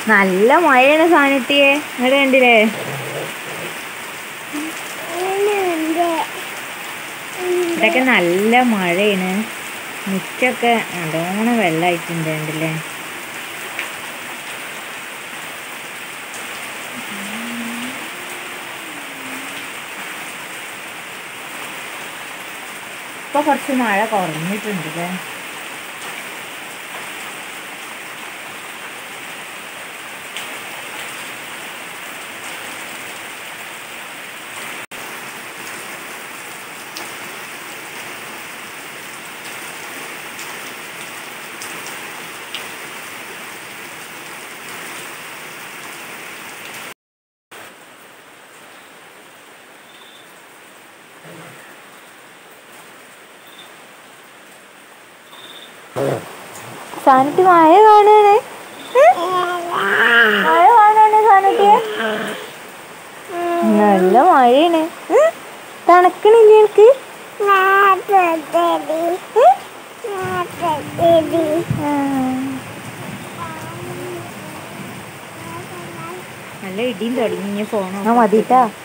നല്ല മഴയാണ് സാനിറ്റിയെ ഇങ്ങോട്ട് കണ്ടില്ലേ ഇവിടെയൊക്കെ നല്ല മഴയാണ് മുറ്റൊക്കെ നല്ലോണം വെള്ളമായിട്ടുണ്ട് കണ്ടില്ലേ ഇപ്പൊ കുറച്ച് മഴ കുറഞ്ഞിട്ടുണ്ട് അല്ലേ സാനിറ്റി മഴ കാണാണ് മഴ കാണാണ് സാനിറ്റിയെ നല്ല മഴയാണ് ഉം. തണുക്കണില്ലേ എനിക്ക് നല്ല ഇടിയും തുടങ്ങി ഫോണോ മതിട്ടാ